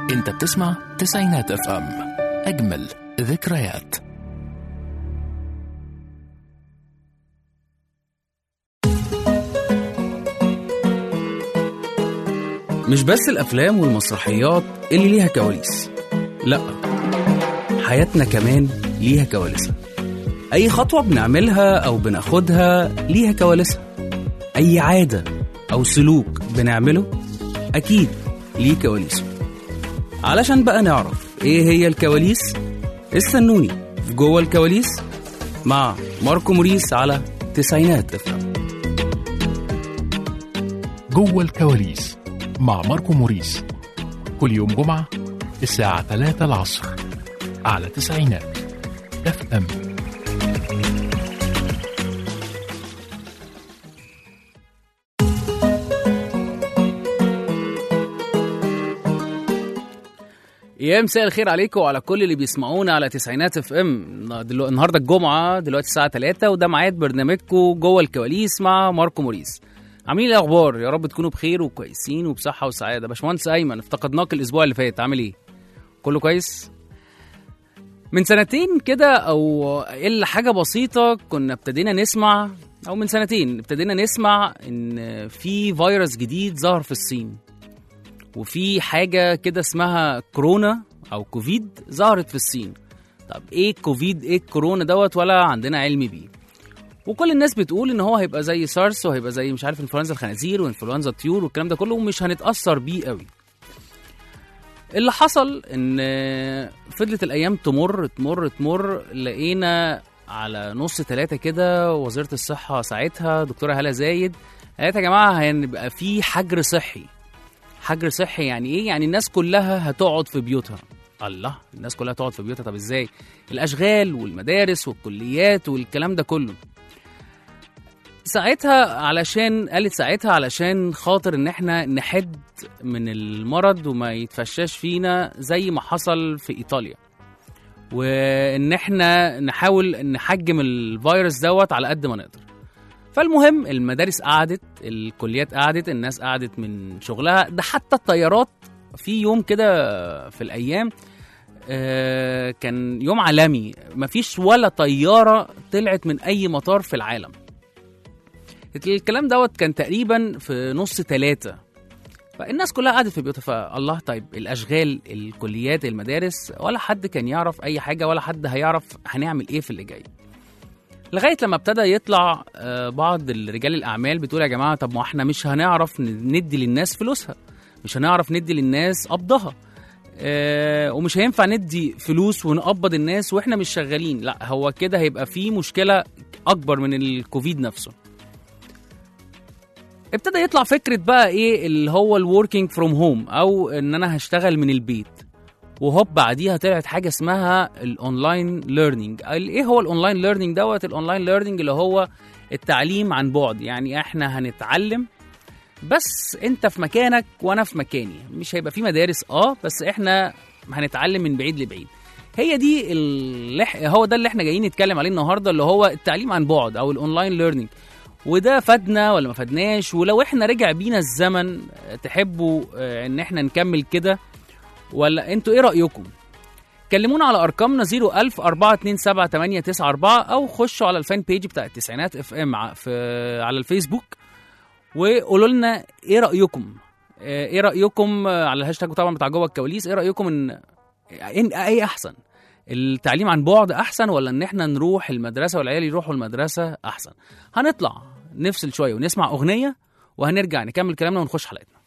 انت بتسمع تسعينات اف ام اجمل ذكريات مش بس الأفلام والمسرحيات اللي ليها كواليس لأ حياتنا كمان ليها كواليسها أي خطوة بنعملها أو بناخدها ليها كواليسها أي عادة أو سلوك بنعمله أكيد ليه كواليسه علشان بقى نعرف إيه هي الكواليس استنوني في جوه الكواليس مع ماركو موريس على تسعينات افهم جوه الكواليس مع ماركو موريس كل يوم جمعة الساعة 3 العصر على تسعينات اف ام يا مساء الخير عليكم وعلى كل اللي بيسمعونا على تسعينات اف ام دلو... النهارده الجمعه دلوقتي الساعه 3 وده ميعاد برنامجكم جوه الكواليس مع ماركو موريس عاملين ايه الاخبار يا رب تكونوا بخير وكويسين وبصحه وسعاده باشمهندس ايمن افتقدناك الاسبوع اللي فات عامل ايه كله كويس من سنتين كده او الا حاجه بسيطه كنا ابتدينا نسمع او من سنتين ابتدينا نسمع ان في فيروس جديد ظهر في الصين وفي حاجة كده اسمها كورونا أو كوفيد ظهرت في الصين طب إيه كوفيد إيه كورونا دوت ولا عندنا علم بيه وكل الناس بتقول ان هو هيبقى زي سارس وهيبقى زي مش عارف انفلونزا الخنازير وانفلونزا الطيور والكلام ده كله ومش هنتاثر بيه قوي اللي حصل ان فضلت الايام تمر تمر تمر لقينا على نص ثلاثة كده وزيرة الصحة ساعتها دكتورة هالة زايد قالت يا جماعة هيبقى في حجر صحي حجر صحي يعني ايه يعني الناس كلها هتقعد في بيوتها الله الناس كلها تقعد في بيوتها طب ازاي الاشغال والمدارس والكليات والكلام ده كله ساعتها علشان قالت ساعتها علشان خاطر ان احنا نحد من المرض وما يتفشاش فينا زي ما حصل في ايطاليا وان احنا نحاول نحجم الفيروس دوت على قد ما نقدر فالمهم المدارس قعدت الكليات قعدت الناس قعدت من شغلها ده حتى الطيارات في يوم كده في الايام آه، كان يوم عالمي مفيش ولا طياره طلعت من اي مطار في العالم الكلام دوت كان تقريبا في نص ثلاثة فالناس كلها قعدت في بيوتها فالله طيب الاشغال الكليات المدارس ولا حد كان يعرف اي حاجه ولا حد هيعرف هنعمل ايه في اللي جاي لغايه لما ابتدى يطلع آه، بعض رجال الاعمال بتقول يا جماعه طب ما احنا مش هنعرف ندي للناس فلوسها مش هنعرف ندي للناس قبضها آه، ومش هينفع ندي فلوس ونقبض الناس واحنا مش شغالين لا هو كده هيبقى في مشكله اكبر من الكوفيد نفسه ابتدى يطلع فكره بقى ايه اللي هو الوركينج فروم هوم او ان انا هشتغل من البيت وهوب بعديها طلعت حاجه اسمها الاونلاين ليرنينج ايه هو الاونلاين ليرنينج دوت الاونلاين ليرنينج اللي هو التعليم عن بعد يعني احنا هنتعلم بس انت في مكانك وانا في مكاني مش هيبقى في مدارس اه بس احنا هنتعلم من بعيد لبعيد هي دي اللي إح- هو ده اللي احنا جايين نتكلم عليه النهارده اللي هو التعليم عن بعد او الاونلاين ليرنينج وده فادنا ولا ما فادناش ولو احنا رجع بينا الزمن آه، تحبوا آه، ان احنا نكمل كده ولا انتوا ايه رايكم كلمونا على ارقامنا 01000 427 او خشوا على الفان بيج بتاع التسعينات اف ام في على الفيسبوك وقولوا لنا ايه رايكم آه، ايه رايكم آه، على الهاشتاج طبعا بتاع جوه الكواليس ايه رايكم ان إن ايه احسن التعليم عن بعد احسن ولا ان احنا نروح المدرسه والعيال يروحوا المدرسه احسن هنطلع نفصل شويه ونسمع اغنيه وهنرجع نكمل كلامنا ونخش حلقتنا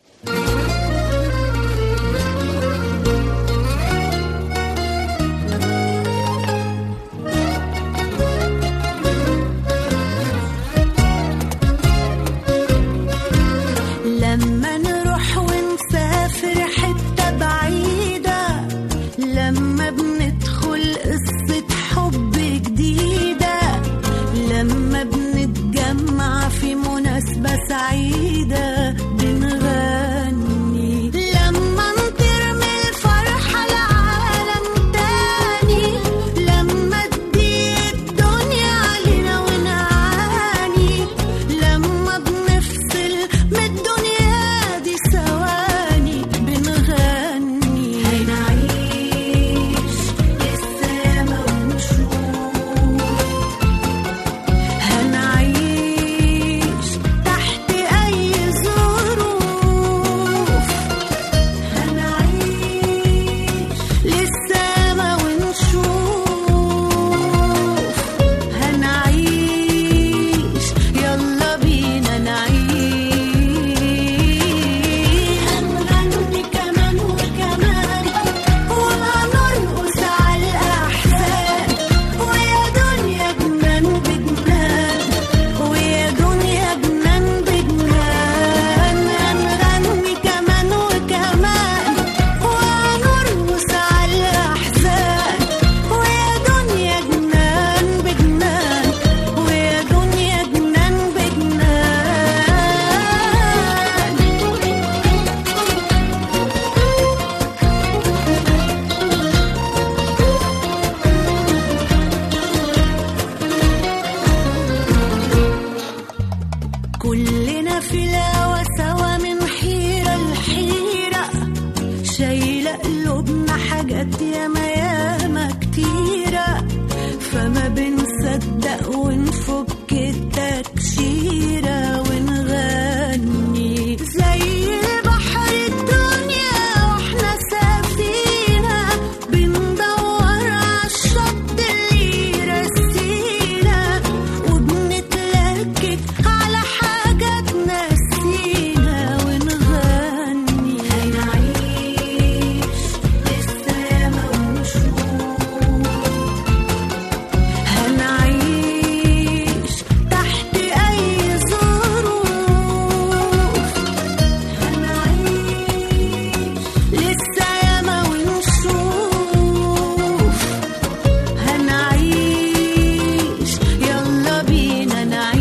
لما نروح ونسافر حتة بعيدة لما بندخل قصة حب جديدة لما بنتجمع في مناسبة سعيدة بن كلنا في الهوا سوا من حيرة لحيرة شايلة قلوبنا حاجات ياما ياما كتيرة فما بنصدق ونفك التكشيرة ونغني زي البحر الدنيا واحنا سفينة بندور عالشط اللي يرسينا وبنتلكك على حاجة تنسينا ونغني هنعيش لسه ياما ونشوف هنعيش تحت أي ظروف هنعيش لسه ياما ونشوف هنعيش يلا بينا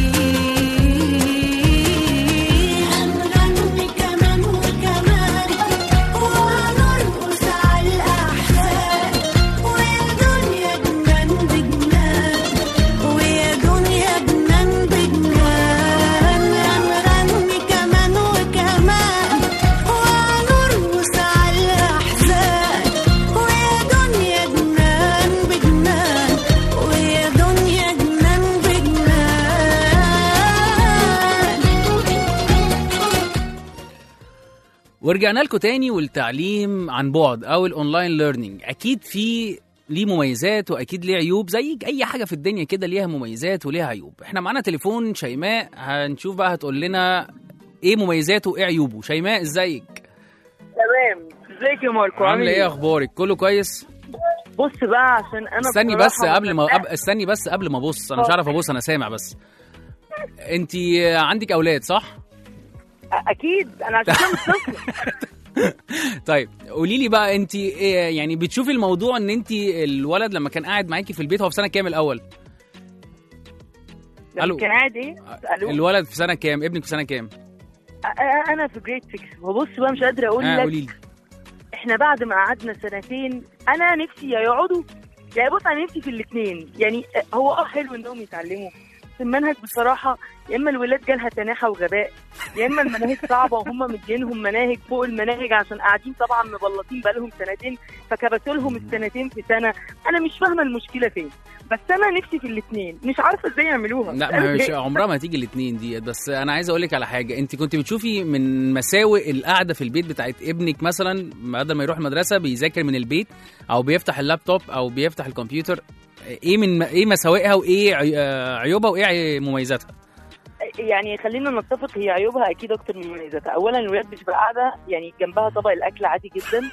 نعيش هنغني كمان وكمان وهنرقص على الأحزان ويا دنيا جنان بجنان ويا دنيا جنان بجنان هنغني كمان وكمان وهنرقص على الأحزان ويا دنيا جنان بجنان ويا دنيا جنان بجنان ورجعنا لكم تاني والتعليم عن بعد او الاونلاين ليرنينج اكيد في ليه مميزات واكيد ليه عيوب زي اي حاجه في الدنيا كده ليها مميزات وليها عيوب احنا معانا تليفون شيماء هنشوف بقى هتقول لنا ايه مميزاته وايه عيوبه شيماء ازيك تمام ازيك يا ماركو عامله ايه اخبارك كله كويس بص بقى عشان انا استني بصراحة بس قبل ما مصدقة- قبل- استني بس قبل ما ابص انا مش عارف ابص انا سامع بس انت عندك اولاد صح اكيد انا عشان كده مش طفلة. طيب قولي لي بقى انت إيه يعني بتشوفي الموضوع ان انت الولد لما كان قاعد معاكي في البيت هو في سنه كام الاول لما ألو. كان قاعد ايه الو الولد في سنه كام ابنك في سنه كام أ- أ- انا في جريد 6 وبص بقى مش قادره اقول اه لك قولي لي احنا بعد ما قعدنا سنتين انا نفسي يا يقعدوا يعني بص انا نفسي في الاثنين يعني هو اه حلو انهم يتعلموا بس المنهج بصراحه يا اما الولاد جالها تناحه وغباء يا اما المناهج صعبه وهم مدينهم مناهج فوق المناهج عشان قاعدين طبعا مبلطين بقالهم سنتين فكبتوا لهم السنتين في سنه انا مش فاهمه المشكله فين بس انا نفسي في الاثنين مش عارفه ازاي يعملوها لا ما مش عمرها ما هتيجي الاثنين دي بس انا عايز اقول لك على حاجه انت كنت بتشوفي من مساوئ القعده في البيت بتاعت ابنك مثلا بدل ما يروح المدرسه بيذاكر من البيت او بيفتح اللابتوب او بيفتح الكمبيوتر ايه من ايه مساوئها وايه عي- آه، عيوبها وايه عي- مميزاتها يعني خلينا نتفق هي عيوبها اكيد اكتر من مميزاتها اولا الولاد بتبقى قاعده يعني جنبها طبق الاكل عادي جدا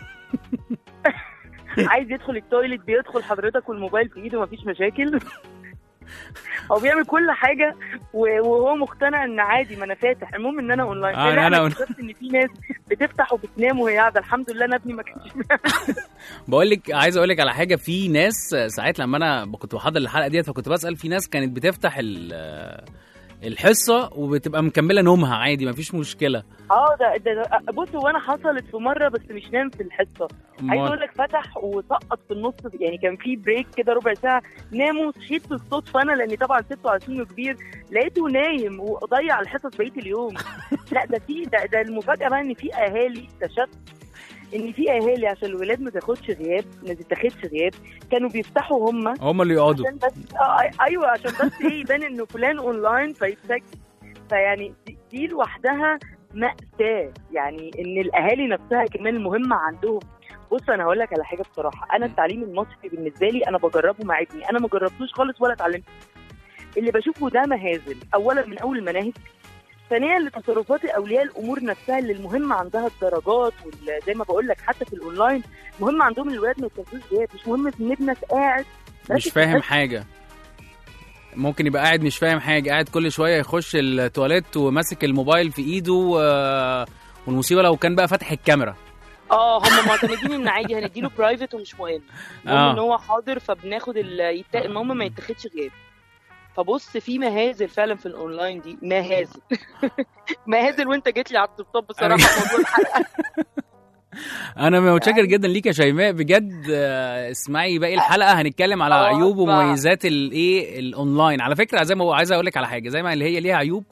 عايز يدخل التويليت بيدخل حضرتك والموبايل في ايده مفيش مشاكل هو بيعمل كل حاجه و- وهو مقتنع ان عادي ما انا فاتح المهم ان انا اونلاين آه، لا، أنا انا أون- اكتشفت ان في ناس بتفتح وبتنام وهي قاعده الحمد لله انا ابني ما كانش بقول لك عايز اقول لك على حاجه في ناس ساعات لما انا كنت بحضر الحلقه ديت فكنت بسال في ناس كانت بتفتح ال- الحصه وبتبقى مكمله نومها عادي مفيش مشكله اه ده, ده, ده بص هو انا حصلت في مره بس مش نام في الحصه عايز أمال- اقول لك فتح وسقط في النص يعني كان في بريك كده ربع ساعه ناموا صحيت بالصدفه انا لاني طبعا سته على سنه كبير لقيته نايم وضيع الحصص بقيه اليوم لا ده في ده, ده المفاجاه بقى ان في اهالي اكتشفت ان في اهالي عشان الولاد ما تاخدش غياب ما تتاخدش غياب كانوا بيفتحوا هم هم اللي يقعدوا عشان بس آه ايوه عشان بس ايه يبان انه فلان اونلاين فيتسجل فيعني دي, دي لوحدها مأساة يعني ان الاهالي نفسها كمان المهمة عندهم بص انا هقول لك على حاجه بصراحه انا م. التعليم المصري بالنسبه لي انا بجربه مع ابني انا ما جربتوش خالص ولا اتعلمت اللي بشوفه ده مهازل اولا من اول المناهج ثانيا لتصرفات اولياء الامور نفسها اللي المهم عندها الدرجات وزي ما بقول لك حتى في الاونلاين مهم عندهم الولاد ما يتكلموش غياب مش مهم ان ابنك قاعد مش ركز في فاهم الحصة. حاجه ممكن يبقى قاعد مش فاهم حاجه قاعد كل شويه يخش التواليت وماسك الموبايل في ايده آه، والمصيبه لو كان بقى فاتح الكاميرا اه هم معتمدين ان عادي هنديله برايفت ومش مهم المهم آه. ان هو حاضر فبناخد ال... يت... المهم ما يتاخدش غياب فبص في مهازل فعلا في الاونلاين دي مهازل مهازل وانت جيت لي على الطبطاب بصراحه موضوع الحلقه انا متشكر جدا ليك يا شيماء بجد آه، اسمعي باقي الحلقه هنتكلم على آه، عيوب بقى. ومميزات الايه الاونلاين على فكره زي ما هو عايز اقول لك على حاجه زي ما اللي هي ليها عيوب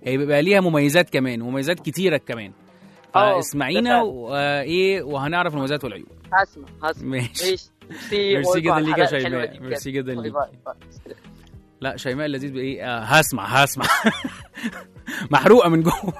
هي بيبقى ليها مميزات كمان ومميزات كتيره كمان آه، فاسمعينا ده وايه وهنعرف المميزات والعيوب هسمع هسمع ماشي ماشي ميرسي ميرسي جدا باي ليك باي يا على الحلقة شيماء. الحلوة دي بجد. ميرسي جدا باي ليك. باي باي. لا شيماء اللذيذ بايه آه هسمع هسمع محروقه من جوه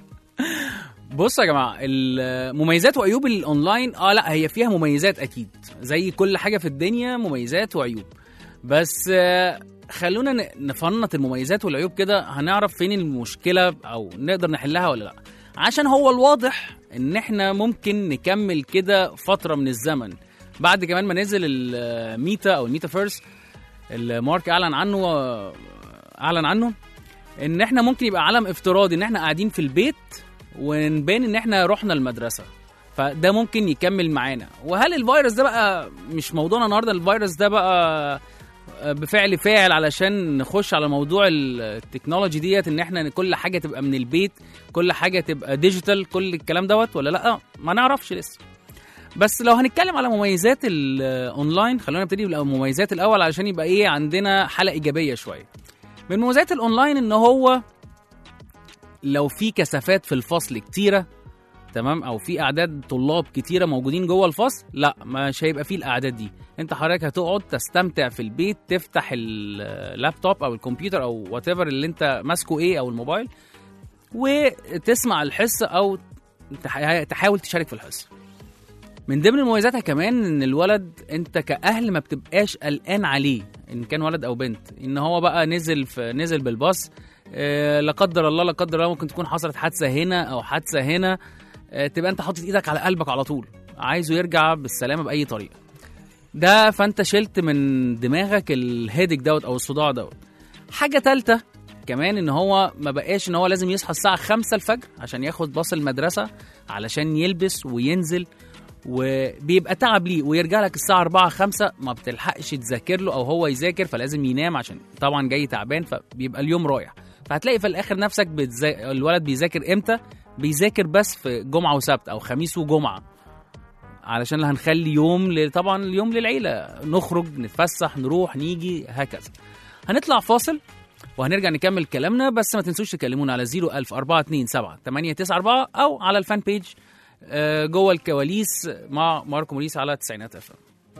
بص يا جماعه المميزات وعيوب الاونلاين اه لا هي فيها مميزات اكيد زي كل حاجه في الدنيا مميزات وعيوب بس آه خلونا ن- نفنط المميزات والعيوب كده هنعرف فين المشكله او نقدر نحلها ولا لا عشان هو الواضح ان احنا ممكن نكمل كده فتره من الزمن بعد كمان ما نزل الميتا او الميتافيرس اللي مارك اعلن عنه اعلن عنه ان احنا ممكن يبقى عالم افتراضي ان احنا قاعدين في البيت ونبان ان احنا رحنا المدرسه فده ممكن يكمل معانا وهل الفيروس ده بقى مش موضوعنا النهارده الفيروس ده بقى بفعل فاعل علشان نخش على موضوع التكنولوجي ديت ان احنا كل حاجه تبقى من البيت كل حاجه تبقى ديجيتال كل الكلام دوت ولا لا ما نعرفش لسه بس لو هنتكلم على مميزات الاونلاين خلونا نبتدي بالمميزات الاول علشان يبقى ايه عندنا حاله ايجابيه شويه من مميزات الاونلاين ان هو لو في كثافات في الفصل كتيره تمام او في اعداد طلاب كتيره موجودين جوه الفصل لا مش هيبقى فيه الاعداد دي انت حضرتك هتقعد تستمتع في البيت تفتح اللابتوب او الكمبيوتر او وات اللي انت ماسكه ايه او الموبايل وتسمع الحصه او تح- تحاول تشارك في الحصه من ضمن مميزاتها كمان ان الولد انت كاهل ما بتبقاش قلقان عليه ان كان ولد او بنت ان هو بقى نزل في نزل بالباص آه، لا قدر الله لا قدر الله ممكن تكون حصلت حادثه هنا او حادثه هنا آه، تبقى انت حاطط ايدك على قلبك على طول عايزه يرجع بالسلامه باي طريقه ده فانت شلت من دماغك الهيدك دوت او الصداع دوت حاجه تالته كمان ان هو ما بقاش ان هو لازم يصحى الساعه 5 الفجر عشان ياخد باص المدرسه علشان يلبس وينزل وبيبقى تعب ليه ويرجع لك الساعه 4 5 ما بتلحقش تذاكر له او هو يذاكر فلازم ينام عشان طبعا جاي تعبان فبيبقى اليوم رايح فهتلاقي في الاخر نفسك بتزا... الولد بيذاكر امتى بيذاكر بس في جمعه وسبت او خميس وجمعه علشان هنخلي يوم ل... طبعا اليوم للعيله نخرج نتفسح نروح نيجي هكذا هنطلع فاصل وهنرجع نكمل كلامنا بس ما تنسوش تكلمونا على 01000 427 894 او على الفان بيج آه، جوه الكواليس مع ماركو موريس على تسعينات اف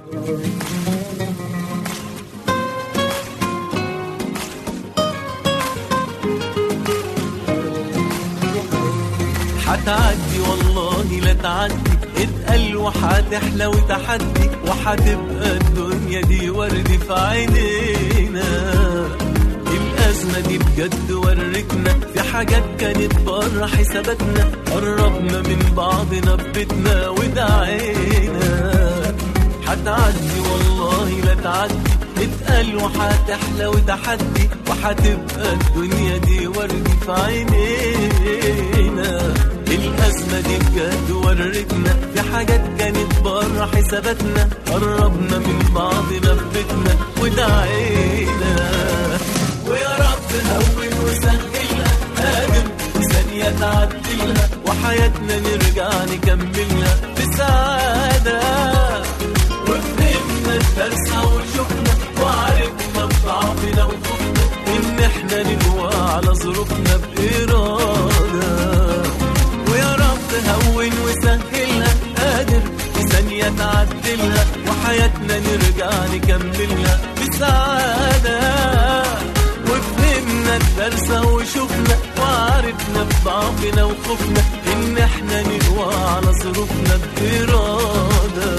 حتعدي والله لا تعدي اتقل وحتحلى وتحدي وحتبقى الدنيا دي ورد في عينينا الأزمة دي بجد ورتنا في حاجات كانت بره حساباتنا قربنا من بعضنا ببيتنا ودعينا حتعدي والله لا تعدي اتقل وحتحلى وتحدي وحتبقى الدنيا دي ورد في عينينا الأزمة دي بجد ورتنا في حاجات كانت بره حساباتنا قربنا من بعضنا ببيتنا ودعينا ويا رب هون وسهلها قادر ثانية تعدلها وحياتنا نرجع نكملها بسعادة وفهمنا الدرس وشفنا وعرفنا بضعفنا وخوفنا إن إحنا نقوى على ظروفنا بإرادة ويا رب هون وسهلها قادر في ثانية تعدلها وحياتنا نرجع نكملها بسعادة وفهمنا الدرس وشفنا وعرفنا بضعفنا وخوفنا إن إحنا نقوى على ظروفنا بإرادة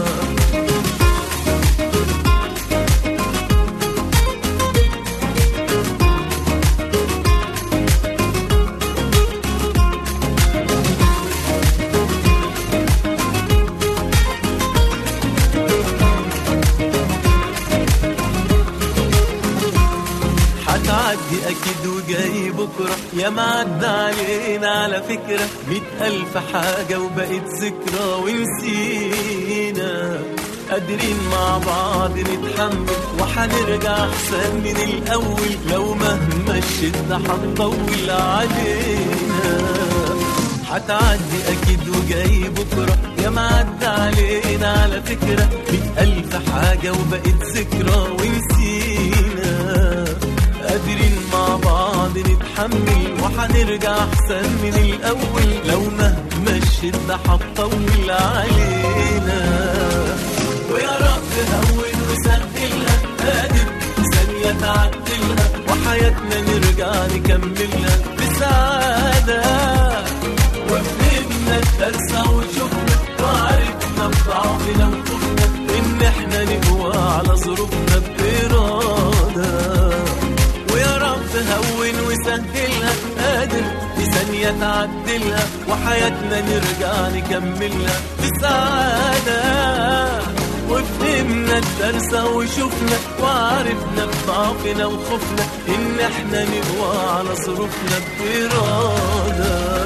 هتعدي أكيد وجاي بكرة يا معدى علينا على فكرة مئة ألف حاجة وبقت ذكرى ونسينا قادرين مع بعض نتحمل وحنرجع أحسن من الأول لو مهما الشدة هتطول علينا هتعدي أكيد وجاي بكرة يا معدى علينا على فكرة مئة ألف حاجة وبقت ذكرى ونسينا قادرين مع بعض بعض نتحمل وحنرجع احسن من الاول لو مهما الشدة هتطول علينا ويا رب هون وسهلها قادر ثانية تعدلها وحياتنا نرجع نكملها بسعادة وفهمنا الدرس وشفنا وعرفنا بضعفنا وخوفنا ان احنا نقوى على ظروفنا بإرادة ويا رب هون وسهلها قادر في ثانية تعدلها وحياتنا نرجع نكملها بسعادة وفهمنا الدرس وشفنا وعرفنا بضعفنا وخوفنا ان احنا نقوى على ظروفنا بإرادة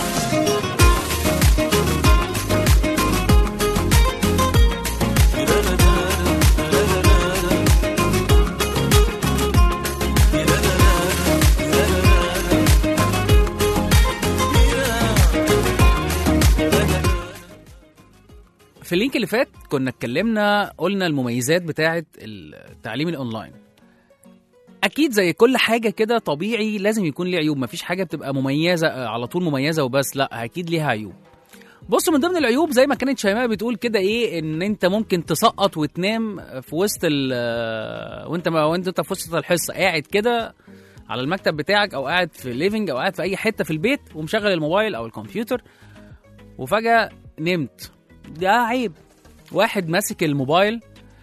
في اللينك اللي فات كنا اتكلمنا قلنا المميزات بتاعه التعليم الاونلاين اكيد زي كل حاجه كده طبيعي لازم يكون ليه عيوب مفيش حاجه بتبقى مميزه آه، على طول مميزه وبس لا اكيد ليها عيوب بصوا من ضمن العيوب زي ما كانت شيماء بتقول كده ايه ان انت ممكن تسقط وتنام في وسط ال آه، وانت ما وانت انت في وسط الحصه قاعد كده على المكتب بتاعك او قاعد في الليفنج او قاعد في اي حته في البيت ومشغل الموبايل او الكمبيوتر وفجاه نمت ده عيب واحد ماسك الموبايل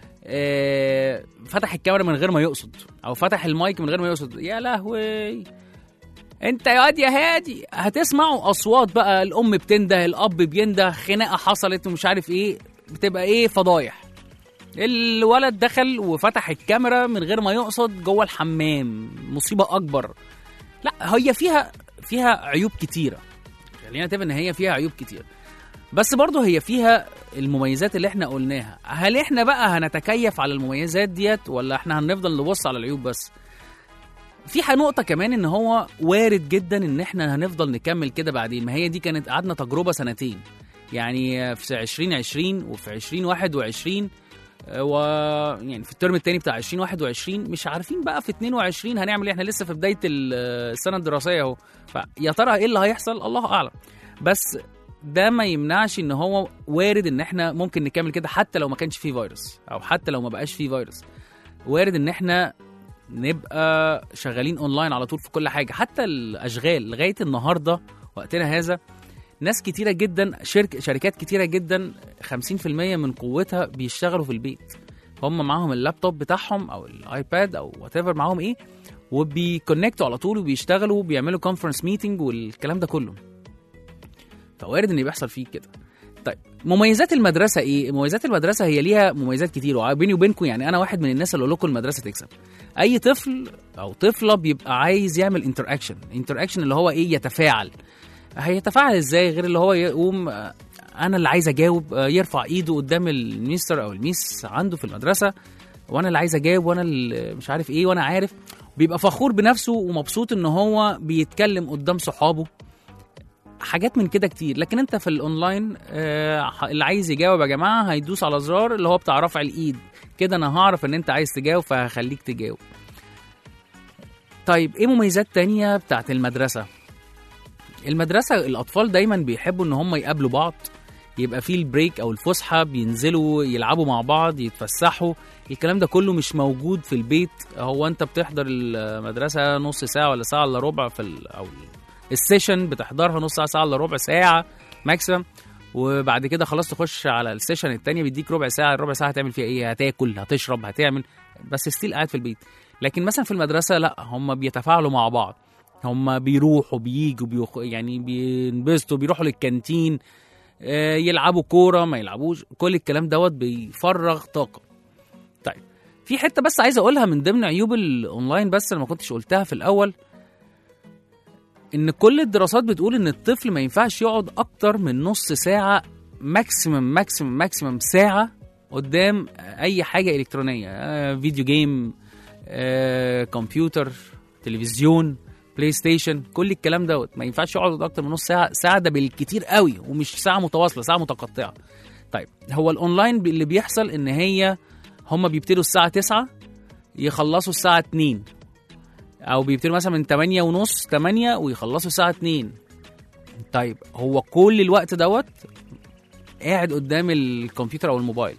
آه، فتح الكاميرا من غير ما يقصد او فتح المايك من غير ما يقصد يا لهوي انت يا واد يا هادي هتسمعوا اصوات بقى الام بتنده الاب بينده خناقه حصلت ومش عارف ايه بتبقى ايه فضايح الولد دخل وفتح الكاميرا من غير ما يقصد جوه الحمام مصيبه اكبر لا هي فيها فيها عيوب كتيره خلينا نتفق ان هي فيها عيوب كتيره بس برضه هي فيها المميزات اللي احنا قلناها هل احنا بقى هنتكيف على المميزات ديت ولا احنا هنفضل نبص على العيوب بس في ح- نقطة كمان ان هو وارد جدا ان احنا هنفضل نكمل كده بعدين ما هي دي كانت قعدنا تجربة سنتين يعني في 2020 وفي 2021 آه، و يعني في الترم الثاني بتاع 2021 مش عارفين بقى في 22 هنعمل ايه احنا لسه في بداية ال- السنة الدراسية اهو فيا ترى ايه اللي هيحصل الله اعلم بس ده ما يمنعش ان هو وارد ان احنا ممكن نكمل كده حتى لو ما كانش فيه فيروس او حتى لو ما بقاش فيه فيروس وارد ان احنا نبقى شغالين اونلاين على طول في كل حاجه حتى الاشغال لغايه النهارده وقتنا هذا ناس كتيره جدا شركه شركات كتيره جدا 50% من قوتها بيشتغلوا في البيت هم معاهم اللابتوب بتاعهم او الايباد او وات ايفر معاهم ايه وبيكونكتوا على طول وبيشتغلوا وبيعملوا كونفرنس ميتنج والكلام ده كله فوارد ان بيحصل فيه كده طيب مميزات المدرسه ايه مميزات المدرسه هي ليها مميزات كتير وبيني وبينكم يعني انا واحد من الناس اللي اقول لكم المدرسه تكسب اي طفل او طفله بيبقى عايز يعمل انتر اكشن انتر اكشن اللي هو ايه يتفاعل هيتفاعل ازاي غير اللي هو يقوم آه، انا اللي عايز اجاوب آه، يرفع ايده قدام الميستر او الميس عنده في المدرسه وانا اللي عايز اجاوب وانا اللي مش عارف ايه وانا عارف بيبقى فخور بنفسه ومبسوط ان هو بيتكلم قدام صحابه حاجات من كده كتير لكن انت في الاونلاين آه، اللي عايز يجاوب يا جماعه هيدوس على زرار اللي هو بتاع رفع الايد كده انا هعرف ان انت عايز تجاوب فهخليك تجاوب طيب ايه مميزات تانية بتاعت المدرسة المدرسة الأطفال دايما بيحبوا إن هم يقابلوا بعض يبقى في البريك أو الفسحة بينزلوا يلعبوا مع بعض يتفسحوا الكلام ده كله مش موجود في البيت هو أنت بتحضر المدرسة نص ساعة ولا ساعة إلا ربع في ال أو السيشن بتحضرها نص ساعة ساعة إلا ربع ساعة ماكسيمم وبعد كده خلاص تخش على السيشن التانية بيديك ربع ساعة الربع ساعة هتعمل فيها ايه هتاكل هتشرب هتعمل بس ستيل قاعد في البيت لكن مثلا في المدرسة لا هم بيتفاعلوا مع بعض هم بيروحوا بييجوا بيخ... يعني بينبسطوا بيروحوا للكانتين آه، يلعبوا كورة ما يلعبوش كل الكلام دوت بيفرغ طاقة طيب في حتة بس عايز اقولها من ضمن عيوب الاونلاين بس انا ما كنتش قلتها في الاول ان كل الدراسات بتقول ان الطفل ما ينفعش يقعد اكتر من نص ساعه ماكسيمم ماكسيمم ماكسيمم ساعه قدام اي حاجه الكترونيه آه، فيديو جيم آه، كمبيوتر تلفزيون بلاي ستيشن كل الكلام دوت ما ينفعش يقعد اكتر من نص ساعه ساعه ده بالكتير قوي ومش ساعه متواصله ساعه متقطعه طيب هو الاونلاين بي- اللي بيحصل ان هي هم بيبتدوا الساعه 9 يخلصوا الساعه 2 او بيبتدوا مثلا من 8 ونص 8 ويخلصوا الساعه 2 طيب هو كل الوقت دوت قاعد قدام الكمبيوتر او الموبايل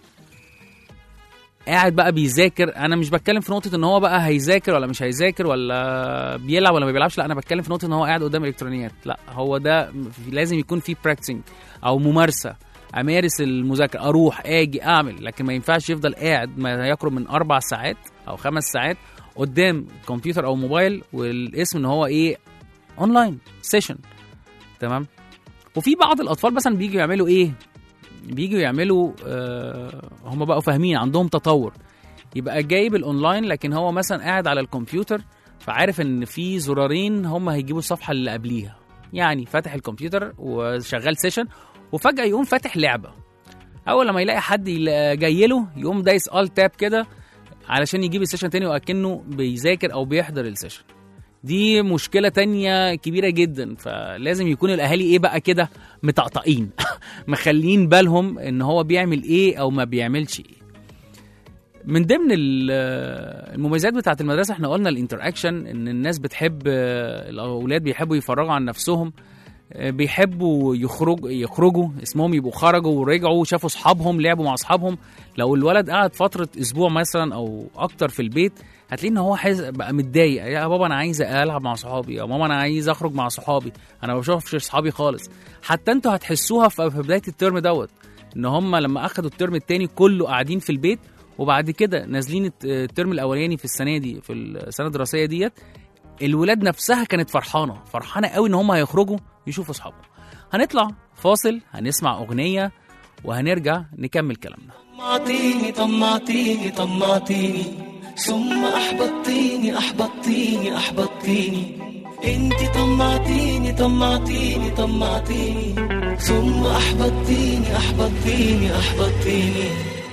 قاعد بقى بيذاكر انا مش بتكلم في نقطه ان هو بقى هيذاكر ولا مش هيذاكر ولا بيلعب ولا ما بيلعبش لا انا بتكلم في نقطه ان هو قاعد قدام الكترونيات لا هو ده في- لازم يكون في براكتسنج او ممارسه امارس المذاكره اروح اجي اعمل لكن ما ينفعش يفضل قاعد ما يقرب من اربع ساعات او خمس ساعات قدام كمبيوتر او موبايل والاسم ان هو ايه اونلاين سيشن تمام وفي بعض الاطفال مثلا بيجوا يعملوا ايه بيجوا يعملوا آه هم بقوا فاهمين عندهم تطور يبقى جايب الاونلاين لكن هو مثلا قاعد على الكمبيوتر فعارف ان في زرارين هم هيجيبوا الصفحه اللي قبليها يعني فاتح الكمبيوتر وشغال سيشن وفجاه يقوم فاتح لعبه اول لما يلاقي حد يلا- جاي له يقوم دايس ال تاب كده علشان يجيب السيشن تاني واكنه بيذاكر او بيحضر السيشن دي مشكله تانية كبيره جدا فلازم يكون الاهالي ايه بقى كده مطقطقين مخلين بالهم ان هو بيعمل ايه او ما بيعملش ايه من ضمن ال- المميزات بتاعت المدرسه احنا قلنا الانتراكشن ان الناس بتحب الاولاد بيحبوا يفرغوا عن نفسهم بيحبوا يخرج يخرجوا اسمهم يبقوا خرجوا ورجعوا شافوا اصحابهم لعبوا مع اصحابهم لو الولد قعد فتره اسبوع مثلا او اكتر في البيت هتلاقي ان هو حاز بقى متضايق يا بابا انا عايز العب مع صحابي يا ماما انا عايز اخرج مع صحابي انا ما بشوفش صحابي خالص حتى انتوا هتحسوها في في بدايه الترم دوت ان هم لما اخدوا الترم التاني كله قاعدين في البيت وبعد كده نازلين الت- الترم الاولاني في السنه دي في السنه الدراسيه ديت الولاد نفسها كانت فرحانه فرحانه قوي ان هم هيخرجوا يشوفوا اصحابهم هنطلع فاصل هنسمع اغنيه وهنرجع نكمل كلامنا طمعتيني طمعتيني طمعتيني ثم احبطتيني احبطتيني احبطتيني انتي طمعتيني طمعتيني طمعتيني ثم احبطتيني احبطتيني احبطتيني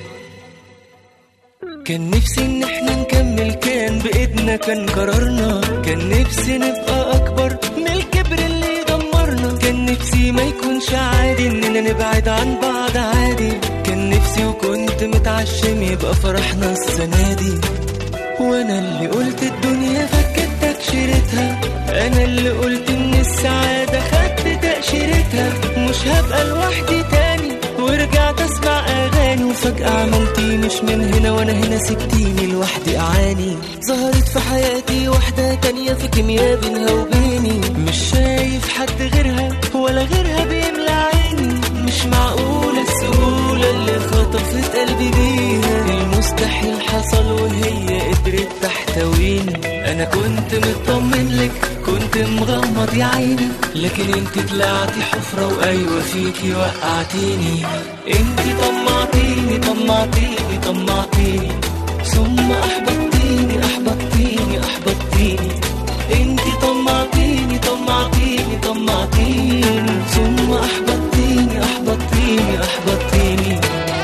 كان نفسي ان احنا نكمل كان بايدنا كان قرارنا كان نفسي نبقى اكبر من الكبر اللي دمرنا كان نفسي ما يكونش عادي اننا نبعد عن بعض عادي كان نفسي وكنت متعشم يبقى فرحنا السنة دي وانا اللي قلت الدنيا فكت تكشيرتها انا اللي قلت ان السعادة خدت تأشيرتها مش هبقى لوحدي تاني ورجعت اسمع اغاني وفجأة عملتي مش من هنا وانا هنا سبتيني لوحدي اعاني ظهرت في حياتي واحدة تانية في كيمياء بينها وبيني مش شايف حد غيرها ولا غيرها بيملى عيني مش معقولة السهولة اللي خطفت قلبي بيها المستحيل حصل وهي قدرت تحتويني انا كنت مطمن لك كنت مغمض يا عيني لكن انت طلعتي حفرة وايوه فيكي وقعتيني انت طمعتيني طمعتيني طمعتيني ثم احبطتيني احبطتيني احبطتيني انت طمعتيني طمعتيني طمعتيني ثم احبطتيني احبطتيني احبطتيني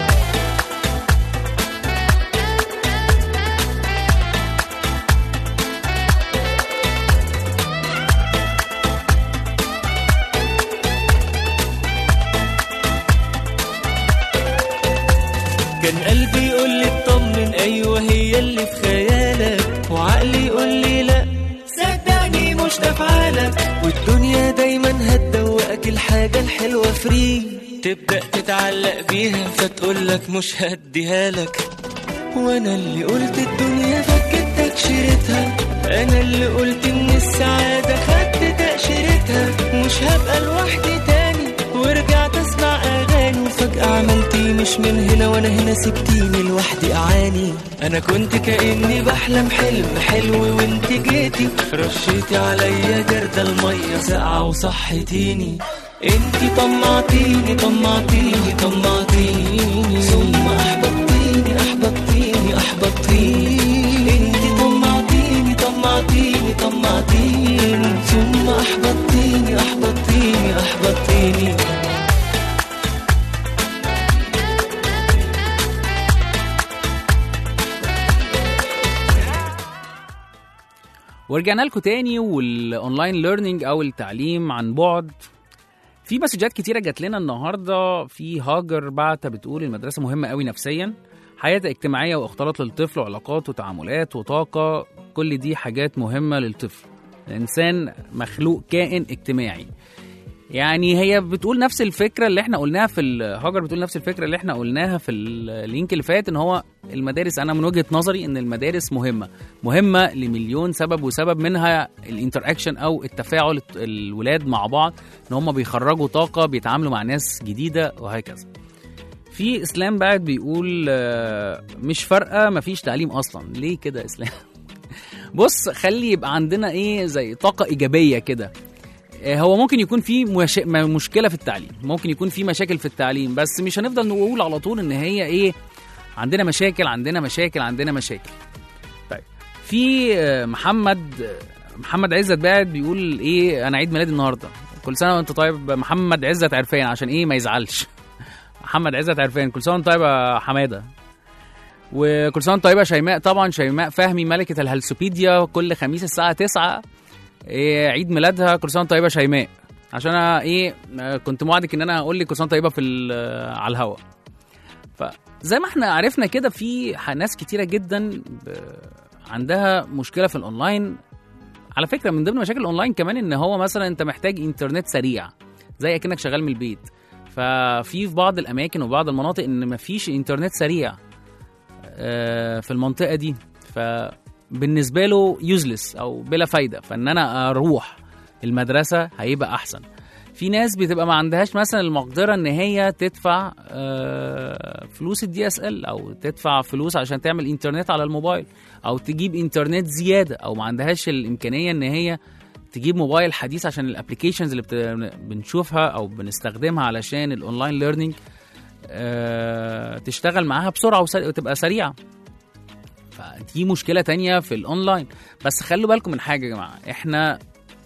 كان قلبي يقول لي اطمن ايوه هي اللي في خيالك وعقلي يقول لي لا صدقني مش ده فعالك والدنيا دايما هتدوقك الحاجه الحلوه فري تبدا تتعلق بيها فتقول لك مش هديها لك وانا اللي قلت الدنيا فكت تكشيرتها انا اللي قلت ان السعاده خدت تاشيرتها مش هبقى لوحدي تاني ورجعت اسمع اغاني وفجاه عملتي مش من هنا وانا هنا سبتيني لوحدي اعاني انا كنت كاني بحلم حلم حلو وانت جيتي رشيتي عليا جرد الميه ساقعه وصحتيني انتي طمعتيني طمعتيني طمعتيني ثم احبطتيني احبطتيني احبطتيني انتي طمعتيني طمعتيني طمعتيني ثم احبطتيني احبطتيني احبطتيني ورجعنا لكم تاني والاونلاين ليرنينج او التعليم عن بعد في مسجات كتيره جات لنا النهارده في هاجر بعتة بتقول المدرسه مهمه قوي نفسيا حياة اجتماعية واختلاط للطفل وعلاقات وتعاملات وطاقة كل دي حاجات مهمة للطفل الإنسان مخلوق كائن اجتماعي يعني هي بتقول نفس الفكرة اللي احنا قلناها في ال- هاجر بتقول نفس الفكرة اللي احنا قلناها في ال- اللينك اللي فات ان هو المدارس انا من وجهة نظري ان المدارس مهمة مهمة لمليون سبب وسبب منها الانتراكشن او التفاعل الت- الولاد مع بعض ان هم بيخرجوا طاقة بيتعاملوا مع ناس جديدة وهكذا في اسلام بعد بيقول آه، مش فارقه مفيش تعليم اصلا ليه كده يا اسلام بص خلي يبقى عندنا ايه زي طاقه ايجابيه كده آه، هو ممكن يكون في مش... م- مشكله في التعليم ممكن يكون في مشاكل في التعليم بس مش هنفضل نقول على طول ان هي ايه عندنا مشاكل عندنا مشاكل عندنا مشاكل طيب في آه، محمد آه، محمد عزت بعد بيقول ايه انا عيد ميلادي النهارده كل سنه وانت طيب محمد عزت عرفان عشان ايه ما يزعلش محمد عزت عرفان كل سنه وانت طيب يا حماده وكل سنه وانت طيبه يا شيماء طبعا شيماء فهمي ملكه الهلسوبيديا كل خميس الساعه 9 إيه عيد ميلادها كل سنه وانت طيبه يا شيماء عشان انا ايه آه، كنت موعدك ان انا هقول لك كل سنه وانت طيبه في ال- آه، على الهوا فزي ما احنا عرفنا كده في ح- ناس كتيره جدا ب... عندها مشكله في الاونلاين على فكره من ضمن مشاكل الاونلاين كمان ان هو مثلا انت محتاج انترنت سريع زي اكنك شغال من البيت ففي في بعض الاماكن وبعض المناطق ان مفيش انترنت سريع آه، في المنطقه دي فبالنسبه له يوزلس او بلا فايده فان انا اروح المدرسه هيبقى احسن في ناس بتبقى ما عندهاش مثلا المقدره ان هي تدفع آه، فلوس الدي اس ال او تدفع فلوس عشان تعمل انترنت على الموبايل او تجيب انترنت زياده او ما عندهاش الامكانيه ان هي تجيب موبايل حديث عشان الابلكيشنز اللي بت- بنشوفها او بنستخدمها علشان الاونلاين ليرنينج آه، تشتغل معاها بسرعه وسر- وتبقى سريعه فدي مشكله تانية في الاونلاين بس خلوا بالكم من حاجه يا جماعه احنا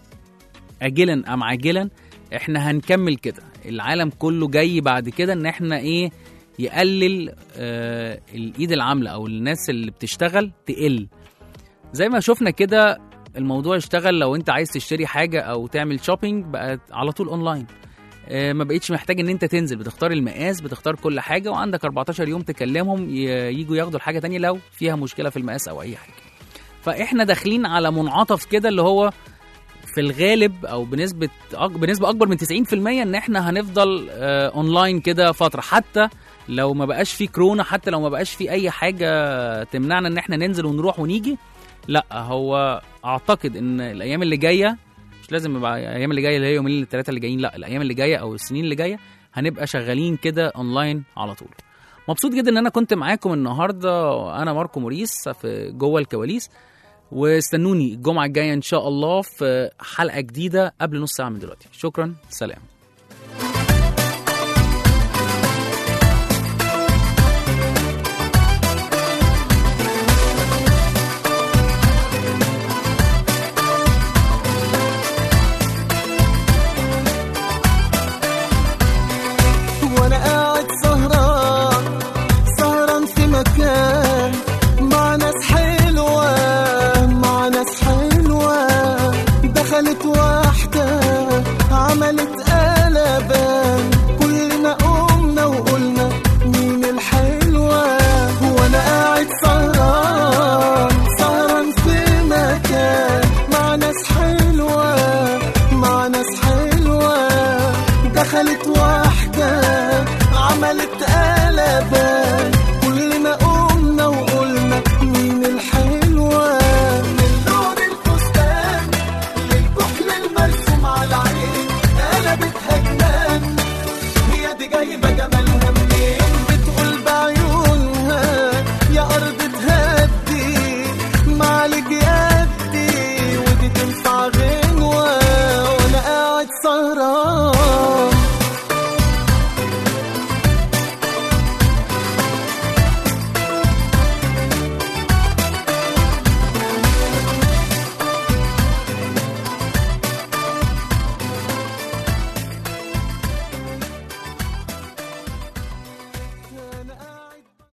اجلا ام عاجلا احنا هنكمل كده العالم كله جاي بعد كده ان احنا ايه يقلل آه الايد العامله او الناس اللي بتشتغل تقل زي ما شفنا كده الموضوع اشتغل لو انت عايز تشتري حاجه او تعمل شوبينج بقت على طول اونلاين آه، ما بقتش محتاج ان انت تنزل بتختار المقاس بتختار كل حاجه وعندك 14 يوم تكلمهم ي- يجوا ياخدوا الحاجه تانية لو فيها مشكله في المقاس او اي حاجه فاحنا داخلين على منعطف كده اللي هو في الغالب او بنسبه أك... بنسبه اكبر من 90% ان احنا هنفضل آه اونلاين كده فتره حتى لو ما بقاش في كورونا حتى لو ما بقاش في اي حاجه تمنعنا ان احنا ننزل ونروح ونيجي لا هو اعتقد ان الايام اللي جايه مش لازم يبقى الايام اللي جايه اللي هي يومين الثلاثه اللي جايين لا الايام اللي جايه او السنين اللي جايه هنبقى شغالين كده اونلاين على طول مبسوط جدا ان انا كنت معاكم النهارده انا ماركو موريس في جوه الكواليس واستنوني الجمعه الجايه ان شاء الله في حلقه جديده قبل نص ساعه من دلوقتي شكرا سلام وانا قاعد سهران سهران في مكان مع ناس حلوة مع ناس حلوة دخلت واحدة عملت قلبان كلنا قمنا وقلنا مين الحلوة وانا قاعد سهران سهران في مكان مع ناس حلوة مع ناس حلوة دخلت واحدة